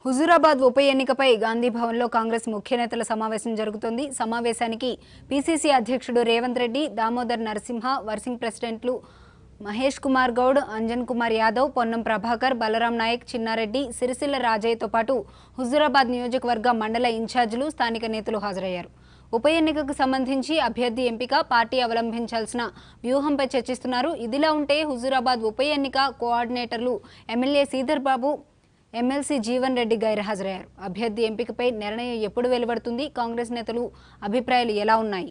హుజూరాబాద్ ఉప ఎన్నికపై గాంధీ భవన్లో కాంగ్రెస్ ముఖ్య నేతల సమావేశం జరుగుతోంది సమావేశానికి పీసీసీ అధ్యక్షుడు రేవంత్ రెడ్డి దామోదర్ నరసింహ వర్సింగ్ ప్రెసిడెంట్లు మహేష్ కుమార్ గౌడ్ అంజన్ కుమార్ యాదవ్ పొన్నం ప్రభాకర్ బలరాం నాయక్ చిన్నారెడ్డి సిరిసిల్ల రాజయ్యతో పాటు హుజూరాబాద్ నియోజకవర్గ మండల ఇన్ఛార్జీలు స్థానిక నేతలు హాజరయ్యారు ఉప ఎన్నికకు సంబంధించి అభ్యర్థి ఎంపిక పార్టీ అవలంబించాల్సిన వ్యూహంపై చర్చిస్తున్నారు ఇదిలా ఉంటే హుజూరాబాద్ ఉప ఎన్నిక కోఆర్డినేటర్లు ఎమ్మెల్యే శ్రీధర్ బాబు ఎమ్మెల్సీ జీవన్ రెడ్డి గైర్హాజరయ్యారు అభ్యర్థి ఎంపికపై నిర్ణయం ఎప్పుడు వెలువడుతుంది కాంగ్రెస్ నేతలు అభిప్రాయాలు ఎలా ఉన్నాయి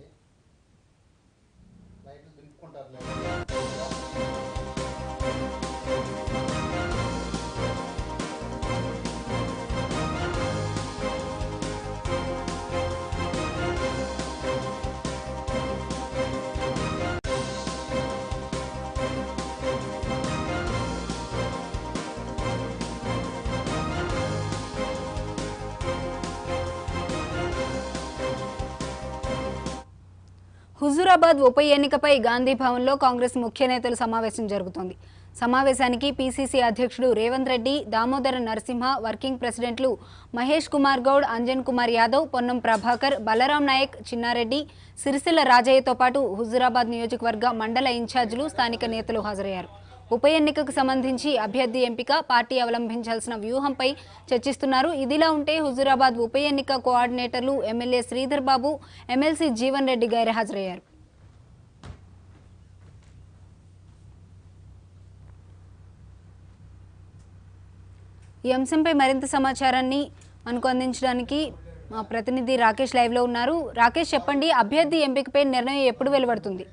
హుజూరాబాద్ ఉప ఎన్నికపై గాంధీ భవన్లో కాంగ్రెస్ ముఖ్య నేతల సమావేశం జరుగుతోంది సమావేశానికి పీసీసీ అధ్యక్షుడు రేవంత్ రెడ్డి దామోదర నరసింహ వర్కింగ్ ప్రెసిడెంట్లు మహేష్ కుమార్ గౌడ్ అంజన్ కుమార్ యాదవ్ పొన్నం ప్రభాకర్ బలరాం నాయక్ చిన్నారెడ్డి సిరిసిల్ల రాజయ్యతో పాటు హుజూరాబాద్ నియోజకవర్గ మండల ఇన్ఛార్జీలు స్థానిక నేతలు హాజరయ్యారు ఉప ఎన్నికకు సంబంధించి అభ్యర్థి ఎంపిక పార్టీ అవలంబించాల్సిన వ్యూహంపై చర్చిస్తున్నారు ఇదిలా ఉంటే హుజూరాబాద్ ఉప ఎన్నిక కోఆర్డినేటర్లు ఎమ్మెల్యే శ్రీధర్ బాబు ఎమ్మెల్సీ జీవన్ రెడ్డి గైర్హాజరయ్యారు ఈ అంశంపై మరింత సమాచారాన్ని మనకు అందించడానికి మా ప్రతినిధి రాకేష్ లైవ్లో ఉన్నారు రాకేష్ చెప్పండి అభ్యర్థి ఎంపికపై నిర్ణయం ఎప్పుడు వెలువడుతుంది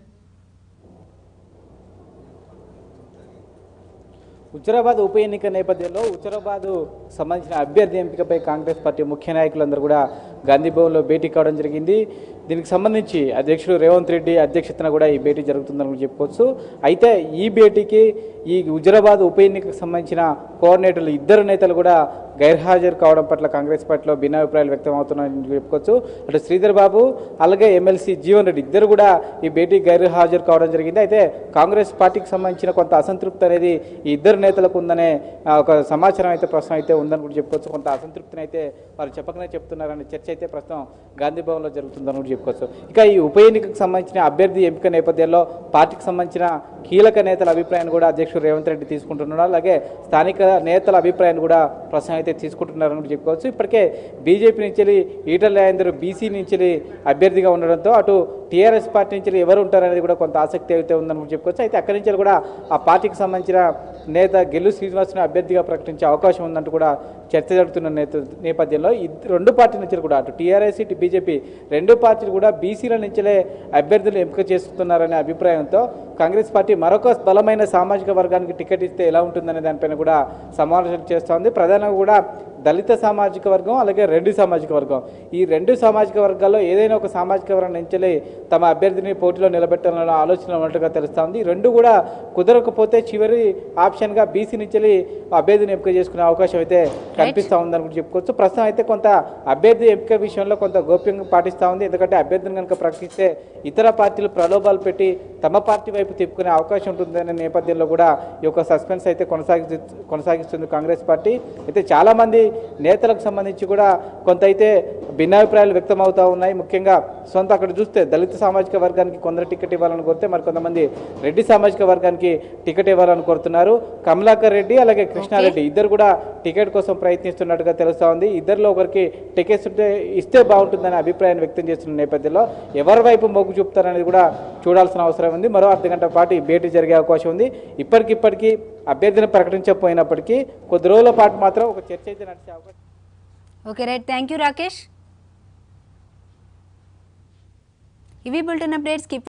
హుజరాబాద్ ఉప ఎన్నిక నేపథ్యంలో హుజరాబాద్ సంబంధించిన అభ్యర్థి ఎంపికపై కాంగ్రెస్ పార్టీ ముఖ్య నాయకులందరూ కూడా గాంధీ భవన్లో భేటీ కావడం జరిగింది దీనికి సంబంధించి అధ్యక్షుడు రేవంత్ రెడ్డి అధ్యక్షతన కూడా ఈ భేటీ జరుగుతుందని కూడా చెప్పుకోవచ్చు అయితే ఈ భేటీకి ఈ హుజరాబాద్ ఉప ఎన్నికకు సంబంధించిన కోఆర్డినేటర్లు ఇద్దరు నేతలు కూడా గైర్హాజరు కావడం పట్ల కాంగ్రెస్ పార్టీలో భిన్నాభిప్రాయాలు వ్యక్తం అవుతున్నాయని చెప్పుకోవచ్చు అటు శ్రీధర్ బాబు అలాగే ఎమ్మెల్సీ జీవన్ రెడ్డి ఇద్దరు కూడా ఈ భేటీకి గైర్హాజరు కావడం జరిగింది అయితే కాంగ్రెస్ పార్టీకి సంబంధించిన కొంత అసంతృప్తి అనేది ఈ ఇద్దరు నేతలకు ఉందనే ఆ, ఒక సమాచారం అయితే ప్రస్తుతం అయితే ఉందని కూడా చెప్పుకోవచ్చు కొంత అసంతృప్తిని అయితే వారు చెప్పకనే చెప్తున్నారనే చర్చ అయితే ప్రస్తుతం గాంధీ భవన్లో జరుగుతుందని కూడా చెప్పుకోవచ్చు ఇక ఈ ఉప ఎన్నికకు సంబంధించిన అభ్యర్థి ఎంపిక నేపథ్యంలో పార్టీకి సంబంధించిన కీలక నేతల అభిప్రాయాన్ని కూడా అధ్యక్షుడు రేవంత్ రెడ్డి తీసుకుంటున్నారు అలాగే స్థానిక నేతల అభిప్రాయాన్ని కూడా ప్రస్తుతం అయితే తీసుకుంటున్నారని కూడా చెప్పుకోవచ్చు ఇప్పటికే బీజేపీ నుంచి వెళ్ళి ఈటల రాజేందర్ బీసీ నుంచి వెళ్ళి అభ్యర్థిగా ఉండడంతో అటు టీఆర్ఎస్ పార్టీ నుంచి వెళ్ళి ఎవరు ఉంటారనేది కూడా కొంత ఆసక్తి అయితే ఉందని కూడా చెప్పుకోవచ్చు అయితే అక్కడి నుంచి కూడా ఆ పార్టీకి సంబంధించిన నేత గెల్లు శ్రీనివాసుని అభ్యర్థిగా ప్రకటించే అవకాశం ఉందంటూ కూడా చర్చ జరుగుతున్న నేత నేపథ్యంలో ఇద్- రెండు పార్టీల నుంచి కూడా అటు టీఆర్ఎస్ ఇటు బీజేపీ రెండు పార్టీలు కూడా బీసీల నుంచే అభ్యర్థులు ఎంపిక చేస్తున్నారనే అభిప్రాయంతో కాంగ్రెస్ పార్టీ మరొక బలమైన సామాజిక వర్గానికి టికెట్ ఇస్తే ఎలా ఉంటుందనే దానిపైన కూడా సమాలోచన చేస్తోంది ప్రధానంగా కూడా దళిత సామాజిక వర్గం అలాగే రెండు సామాజిక వర్గం ఈ రెండు సామాజిక వర్గాల్లో ఏదైనా ఒక సామాజిక వర్గం నుంచి తమ అభ్యర్థిని పోటీలో నిలబెట్టాలన్న ఆలోచన ఉన్నట్టుగా తెలుస్తోంది ఈ రెండు కూడా కుదరకపోతే చివరి ఆప్షన్గా బీసీ నుంచి అభ్యర్థిని ఎంపిక చేసుకునే అవకాశం అయితే కనిపిస్తూ ఉందని కూడా చెప్పుకోవచ్చు ప్రస్తుతం అయితే కొంత అభ్యర్థి ఎంపిక విషయంలో కొంత గోప్యంగా పాటిస్తూ ఉంది ఎందుకంటే అభ్యర్థిని కనుక ప్రకటిస్తే ఇతర పార్టీలు ప్రలోభాలు పెట్టి తమ పార్టీ వైపు తిప్పుకునే అవకాశం ఉంటుందనే నేపథ్యంలో కూడా ఈ యొక్క సస్పెన్స్ అయితే కొనసాగి కొనసాగిస్తుంది కాంగ్రెస్ పార్టీ అయితే చాలామంది నేతలకు సంబంధించి కూడా కొంత అయితే భిన్నాభిప్రాయాలు వ్యక్తం అవుతూ ఉన్నాయి ముఖ్యంగా సొంత అక్కడ చూస్తే దళిత సామాజిక వర్గానికి కొందరు టికెట్ ఇవ్వాలని కోరితే మరి కొంతమంది రెడ్డి సామాజిక వర్గానికి టికెట్ ఇవ్వాలని కోరుతున్నారు కమలాకర్ రెడ్డి అలాగే కృష్ణారెడ్డి ఇద్దరు కూడా టికెట్ కోసం ప్రయత్నిస్తున్నట్టుగా తెలుస్తూ ఉంది ఇద్దరిలో ఒకరికి టికెట్స్ ఉంటే ఇస్తే బాగుంటుందనే అభిప్రాయాన్ని వ్యక్తం చేస్తున్న నేపథ్యంలో ఎవరి వైపు మొగ్గు చూపుతారనేది కూడా చూడాల్సిన అవసరం ఉంది మరో అర్ధ గంట పాటు ఈ భేటీ జరిగే అవకాశం ఉంది ఇప్పటికిప్పటికీ అభ్యర్థిని ప్రకటించకపోయినప్పటికీ కొద్ది రోజుల పాటు మాత్రం ఒక చర్చ అయితే నడిచే అవకాశం okay right thank you Rakesh ఇవి బులెటిన్ అప్డేట్స్కి